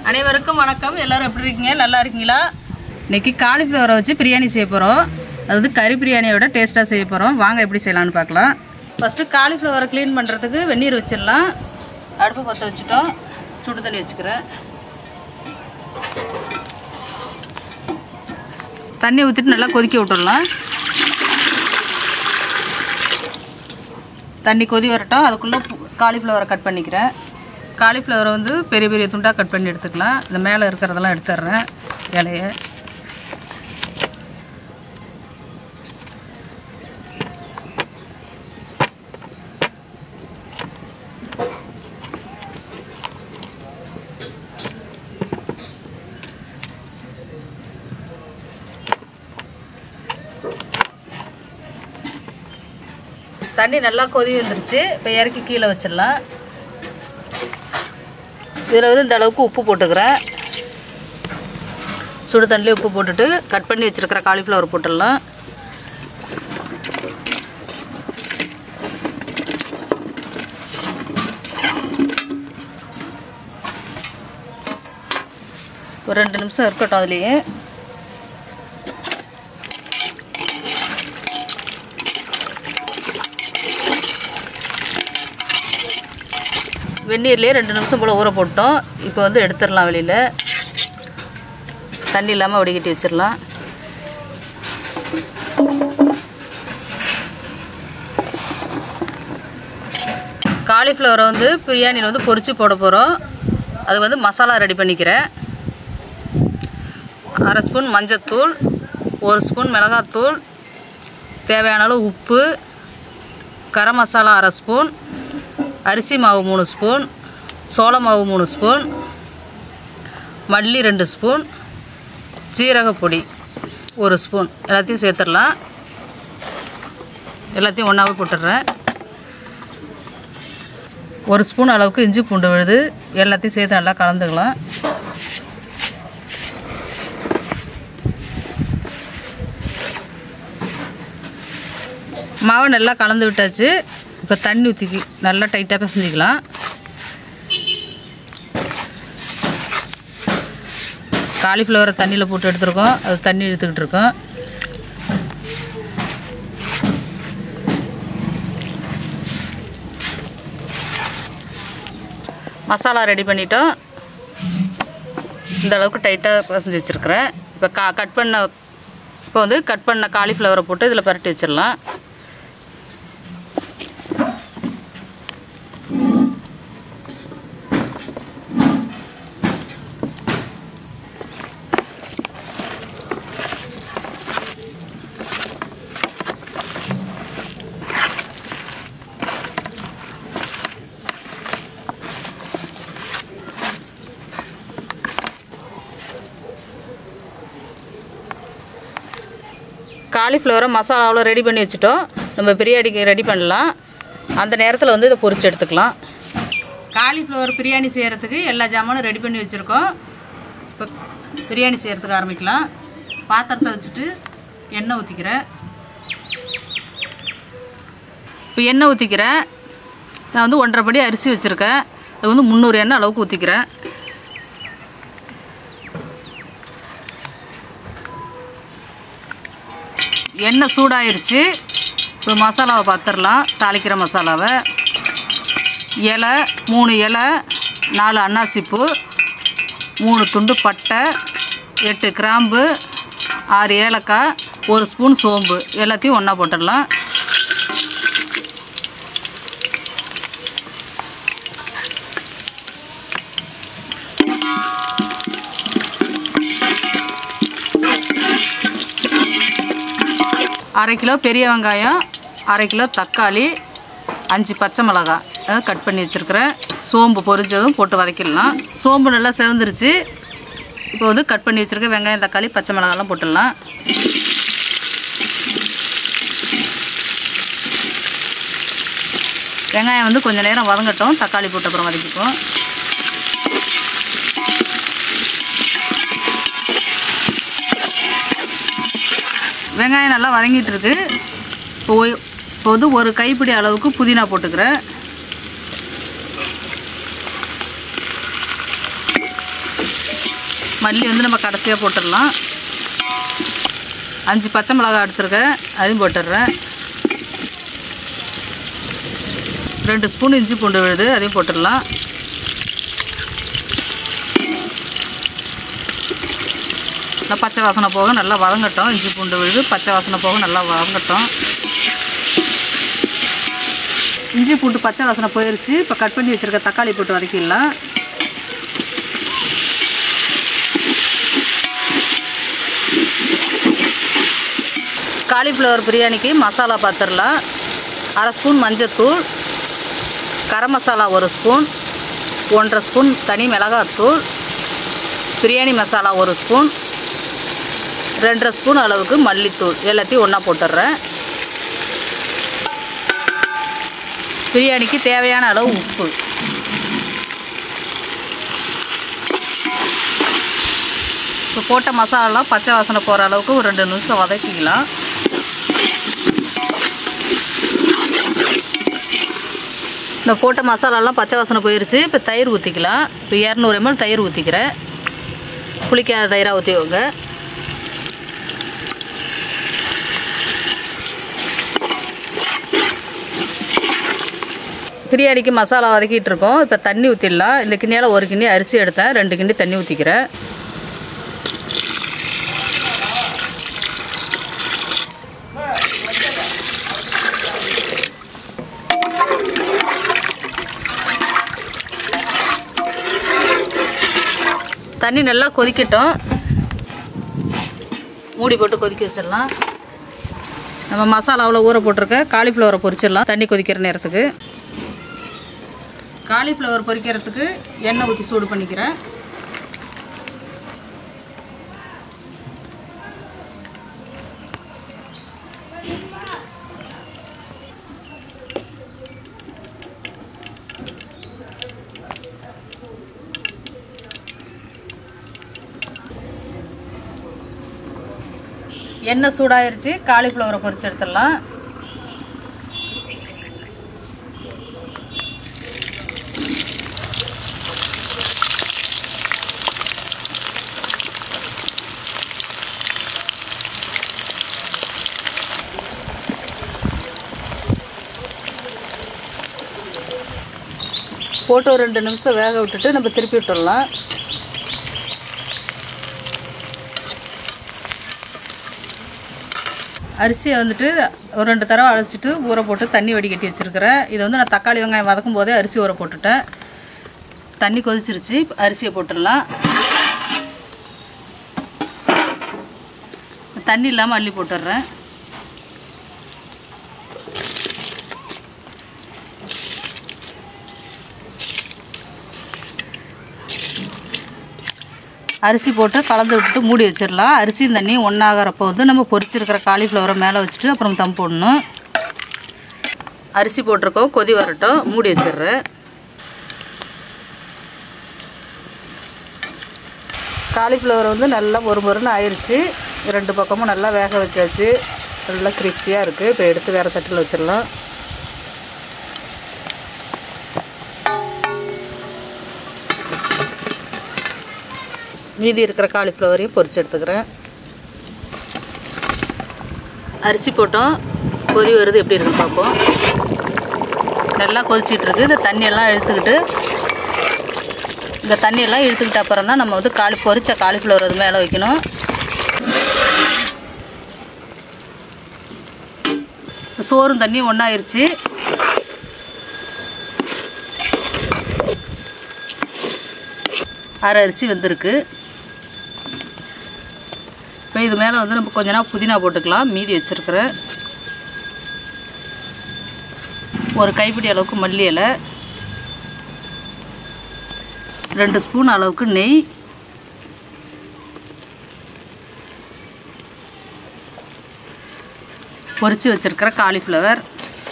அனைவருக்கும் வணக்கம் எல்லாரும் எப்படி இருக்கீங்க நல்லா இருக்கீங்களா இன்னைக்கு காலிஃப்ளவரை வச்சு பிரியாணி செய்ய போகிறோம் அது வந்து கறி பிரியாணியோட டேஸ்ட்டாக செய்ய போகிறோம் வாங்க எப்படி செய்யலாம்னு பார்க்கலாம் ஃபஸ்ட்டு காலிஃப்ளவரை க்ளீன் பண்ணுறதுக்கு வெந்நீர் வச்சிடலாம் அடுப்பு பற்ற வச்சுட்டோம் சுடு தண்ணி வச்சுக்கிறேன் தண்ணி ஊற்றிட்டு நல்லா கொதிக்க விட்டுடலாம் தண்ணி கொதி வரட்டும் அதுக்குள்ளே காலிஃப்ளவரை கட் பண்ணிக்கிறேன் காலிஃப்ளவரை வந்து பெரிய பெரிய துண்டாக கட் பண்ணி எடுத்துக்கலாம் இந்த மேலே இருக்கிறதெல்லாம் எடுத்துடுறேன் இலைய தண்ணி நல்லா கொதி வந்துருச்சு இப்போ இறக்கி கீழே வச்சிடலாம் இதில் வந்து இந்த அளவுக்கு உப்பு போட்டுக்கிறேன் சுடு தண்ணிலே உப்பு போட்டுட்டு கட் பண்ணி வச்சுருக்கிற காலிஃப்ளவர் போட்டுடலாம் ஒரு ரெண்டு நிமிஷம் இருக்கட்டும் அதுலேயே வெந்நீர்லேயே ரெண்டு நிமிஷம் போல் ஊற போட்டோம் இப்போ வந்து எடுத்துடலாம் வெளியில் தண்ணி இல்லாமல் வடிகட்டி வச்சிடலாம் காலிஃப்ளவரை வந்து பிரியாணியில் வந்து பொரிச்சு போட போகிறோம் அது வந்து மசாலா ரெடி பண்ணிக்கிறேன் அரை ஸ்பூன் மஞ்சத்தூள் ஒரு ஸ்பூன் மிளகாத்தூள் தேவையான அளவு உப்பு கரம் மசாலா அரை ஸ்பூன் அரிசி மாவு மூணு ஸ்பூன் சோள மாவு மூணு ஸ்பூன் மல்லி ரெண்டு ஸ்பூன் ஜீரகப்பொடி ஒரு ஸ்பூன் எல்லாத்தையும் சேர்த்துடலாம் எல்லாத்தையும் ஒன்றாவே போட்டுடுறேன் ஒரு ஸ்பூன் அளவுக்கு இஞ்சி பூண்டு விழுது எல்லாத்தையும் சேர்த்து நல்லா கலந்துக்கலாம் மாவை நல்லா கலந்து விட்டாச்சு இப்போ தண்ணி ஊற்றி நல்லா டைட்டாக பிசைஞ்சிக்கலாம் காலிஃப்ளவரை தண்ணியில் போட்டு எடுத்துருக்கோம் அது தண்ணி இழுத்துக்கிட்டு இருக்கோம் மசாலா ரெடி பண்ணிட்டோம் இந்த அளவுக்கு டைட்டாக பிசைஞ்சு வச்சுருக்கிறேன் இப்போ கா கட் பண்ண இப்போ வந்து கட் பண்ண காலிஃப்ளவரை போட்டு இதில் பரட்டி வச்சிடலாம் காலிஃப்ளவரை மசாலாவில் ரெடி பண்ணி வச்சுட்டோம் நம்ம பிரியாணிக்கு ரெடி பண்ணலாம் அந்த நேரத்தில் வந்து இதை பொரிச்சு எடுத்துக்கலாம் காலிஃப்ளவர் பிரியாணி செய்கிறதுக்கு எல்லா ஜாமானும் ரெடி பண்ணி வச்சுருக்கோம் இப்போ பிரியாணி செய்கிறதுக்கு ஆரம்பிக்கலாம் பாத்திரத்தை வச்சுட்டு எண்ணெய் ஊற்றிக்கிறேன் இப்போ எண்ணெய் ஊற்றிக்கிறேன் நான் வந்து ஒன்றரை படி அரிசி வச்சுருக்கேன் அது வந்து முந்நூறு எண்ணெய் அளவுக்கு ஊற்றிக்கிறேன் எண்ணெய் சூடாயிருச்சு இப்போ மசாலாவை பார்த்துடலாம் தாளிக்கிற மசாலாவை இலை மூணு இலை நாலு அன்னாசிப்பூ மூணு துண்டு பட்டை எட்டு கிராம்பு ஆறு ஏலக்காய் ஒரு ஸ்பூன் சோம்பு எல்லாத்தையும் ஒன்றா போட்டுடலாம் அரை கிலோ பெரிய வெங்காயம் அரை கிலோ தக்காளி அஞ்சு பச்சை மிளகாய் அதாவது கட் பண்ணி வச்சுருக்கிறேன் சோம்பு பொரிஞ்சதும் போட்டு வதக்கிடலாம் சோம்பு நல்லா செவந்துருச்சு இப்போ வந்து கட் பண்ணி வச்சுருக்க வெங்காயம் தக்காளி பச்சை மிளகாலாம் போட்டுடலாம் வெங்காயம் வந்து கொஞ்சம் நேரம் வதங்கட்டும் தக்காளி போட்ட அப்புறம் வதக்கிப்போம் வெங்காயம் நல்லா வதங்கிட்டு இருக்கு இப்போ ஒய்- இப்போ வந்து ஒரு கைப்பிடி அளவுக்கு புதினா போட்டுக்கிறேன் மல்லி வந்து நம்ம கடைசியாக போட்டுடலாம் அஞ்சு பச்சை மிளகாய் எடுத்துருக்கேன் அதையும் போட்டுடுறேன் ரெண்டு ஸ்பூன் இஞ்சி பூண்டு விழுது அதையும் போட்டுடலாம் நல்லா பச்சை வாசனை போக நல்லா வதங்கட்டும் இஞ்சி பூண்டு விழுது பச்சை வாசனை போக நல்லா வதங்கட்டும் இஞ்சி பூண்டு பச்சை வாசனை போயிருச்சு இப்போ கட் பண்ணி வச்சுருக்க தக்காளி போட்டு வதக்கிடலாம் காலிஃப்ளவர் பிரியாணிக்கு மசாலா பார்த்துடலாம் அரை ஸ்பூன் மஞ்சத்தூள் கரம் மசாலா ஒரு ஸ்பூன் ஒன்றரை ஸ்பூன் தனி மிளகாத்தூள் பிரியாணி மசாலா ஒரு ஸ்பூன் ரெண்டரை ஸ்பூன் அளவுக்கு மல்லித்தூள் எல்லாத்தையும் ஒன்றா போட்டுடுறேன் பிரியாணிக்கு தேவையான அளவு உப்பு இப்போ போட்ட மசாலாலாம் பச்சை வாசனை போகிற அளவுக்கு ஒரு ரெண்டு நிமிஷம் வதக்கிக்கலாம் இந்த போட்ட மசாலாலாம் பச்சை வாசனை போயிருச்சு இப்போ தயிர் ஊற்றிக்கலாம் இப்போ இரநூறு எம்எல் தயிர் ஊற்றிக்கிறேன் புளிக்காத தயிராக ஊற்றிக்கோங்க பிரியாணிக்கு மசாலா வதக்கிட்டு இருக்கோம் இப்போ தண்ணி ஊற்றிடலாம் இந்த கிண்ணியால் ஒரு கிண்ணி அரிசி எடுத்தேன் ரெண்டு கிண்ணி தண்ணி ஊற்றிக்கிறேன் தண்ணி நல்லா கொதிக்கட்டும் மூடி போட்டு கொதிக்க வச்சிடலாம் நம்ம மசாலாவில் ஊற போட்டிருக்க காலிஃப்ளவரை பொரிச்சிடலாம் தண்ணி கொதிக்கிற நேரத்துக்கு காலிஃப்ளவர் பொரிக்கிறதுக்கு எண்ணெய் ஊற்றி சூடு பண்ணிக்கிறேன் எண்ணெய் சூடாயிருச்சு காலிஃப்ளவரை பொரிச்சு எடுத்துடலாம் போட்டு ஒரு ரெண்டு நிமிஷம் வேக விட்டுட்டு நம்ம திருப்பி விட்டுடலாம் அரிசியை வந்துட்டு ஒரு ரெண்டு தடவை அழைச்சிட்டு ஊற போட்டு தண்ணி வடிகட்டி வச்சுருக்கிறேன் இது வந்து நான் தக்காளி வெங்காயம் வதக்கும் போதே அரிசி ஊற போட்டுட்டேன் தண்ணி கொதிச்சிருச்சு இப்ப அரிசியை போட்டுடலாம் தண்ணி இல்லாமல் அள்ளி போட்டுடுறேன் அரிசி போட்டு கலந்து விட்டுட்டு மூடி வச்சிடலாம் அரிசியும் தண்ணி ஒன்றாகிறப்போ வந்து நம்ம பொரிச்சிருக்கிற காலிஃப்ளவரை மேலே வச்சுட்டு அப்புறம் தம் போடணும் அரிசி போட்டிருக்கோம் கொதி வரட்டும் மூடி வச்சிடுறேன் காலிஃப்ளவர் வந்து நல்லா ஒரு மொறுன்னு ஆயிடுச்சு ரெண்டு பக்கமும் நல்லா வேக வச்சாச்சு நல்லா கிறிஸ்பியாக இருக்குது இப்போ எடுத்து வேறு தட்டில் வச்சிடலாம் மீதி இருக்கிற காலிஃப்ளவரையும் பொரிச்சு எடுத்துக்கிறேன் அரிசி போட்டோம் கொதி வருது எப்படி இருக்குன்னு பார்ப்போம் நல்லா கொதிச்சிட்டு இருக்கு இந்த தண்ணியெல்லாம் இழுத்துக்கிட்டு இந்த தண்ணியெல்லாம் இழுத்துக்கிட்ட அப்புறம் தான் நம்ம வந்து காலி பொரிச்ச காலிஃப்ளவர் அது மேலே வைக்கணும் சோறும் தண்ணியும் ஒன்றாயிருச்சு அரை அரிசி வெந்திருக்கு இப்போ இது மேலே வந்து நம்ம கொஞ்ச நேரம் புதினா போட்டுக்கலாம் மீதி வச்சுருக்கிறேன் ஒரு கைப்பிடி அளவுக்கு மல்லி இலை ரெண்டு ஸ்பூன் அளவுக்கு நெய் பொரிச்சு வச்சிருக்கிற காலிஃப்ளவர்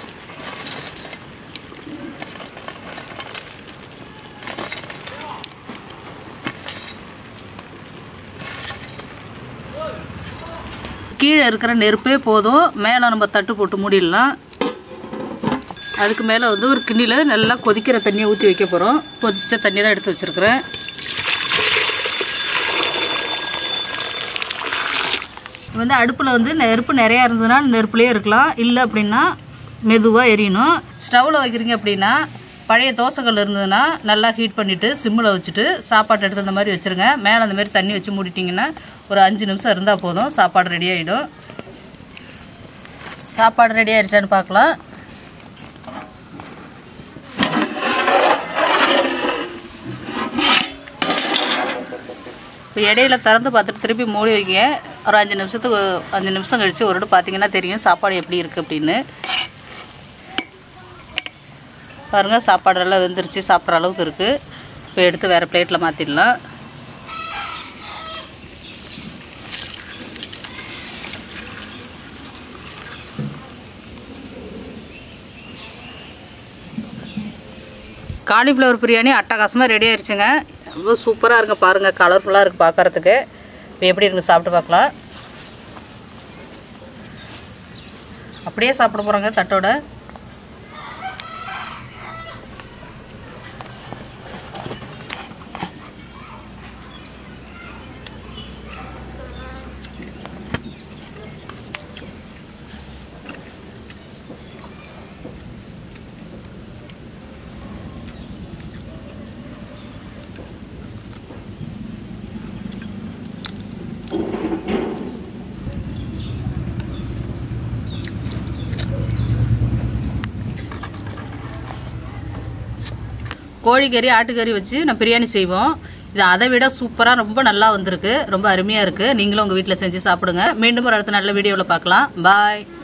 கீழே இருக்கிற நெருப்பே போதும் மேலே நம்ம தட்டு போட்டு மூடிடலாம் அதுக்கு மேலே வந்து ஒரு கிண்ணியில் நல்லா கொதிக்கிற தண்ணியை ஊற்றி வைக்க போகிறோம் கொதிச்ச தண்ணி தான் எடுத்து வச்சுருக்கிறேன் வந்து அடுப்பில் வந்து நெருப்பு நிறையா இருந்ததுன்னா நெருப்புலேயே இருக்கலாம் இல்லை அப்படின்னா மெதுவாக எரியணும் ஸ்டவ்வில் வைக்கிறீங்க அப்படின்னா பழைய தோசைக்கல் இருந்ததுன்னா நல்லா ஹீட் பண்ணிவிட்டு சிம்மில் வச்சுட்டு சாப்பாடு எடுத்து அந்த மாதிரி வச்சுருங்க மேலே அந்த மாதிரி தண்ணி வச்சு மூடிட்டிங்கன்னா ஒரு அஞ்சு நிமிஷம் இருந்தால் போதும் சாப்பாடு ரெடி ஆகிடும் சாப்பாடு ரெடி ஆயிடுச்சான்னு பார்க்கலாம் இப்போ இடையில திறந்து பார்த்துட்டு திருப்பி மூடி வைங்க ஒரு அஞ்சு நிமிஷத்துக்கு அஞ்சு நிமிஷம் கழித்து ஒரு பார்த்தீங்கன்னா தெரியும் சாப்பாடு எப்படி இருக்குது அப்படின்னு பாருங்கள் சாப்பாடு எல்லாம் வெந்துருச்சு சாப்பிட்ற அளவுக்கு இருக்குது இப்போ எடுத்து வேறு பிளேட்டில் மாற்றிடலாம் காலிஃப்ளவர் பிரியாணி அட்டகாசமாக ரெடி ஆயிடுச்சுங்க ரொம்ப சூப்பராக இருக்குது பாருங்கள் கலர்ஃபுல்லாக இருக்குது பார்க்குறதுக்கு இப்போ எப்படி இருக்குது சாப்பிட்டு பார்க்கலாம் அப்படியே சாப்பிட போகிறாங்க தட்டோட கோழிக்கறி ஆட்டுக்கறி வச்சு நான் பிரியாணி செய்வோம் இது அதை விட சூப்பராக ரொம்ப நல்லா வந்திருக்கு ரொம்ப அருமையாக இருக்குது நீங்களும் உங்கள் வீட்டில் செஞ்சு சாப்பிடுங்க மீண்டும் ஒரு அடுத்த நல்ல வீடியோவில் பார்க்கலாம் பாய்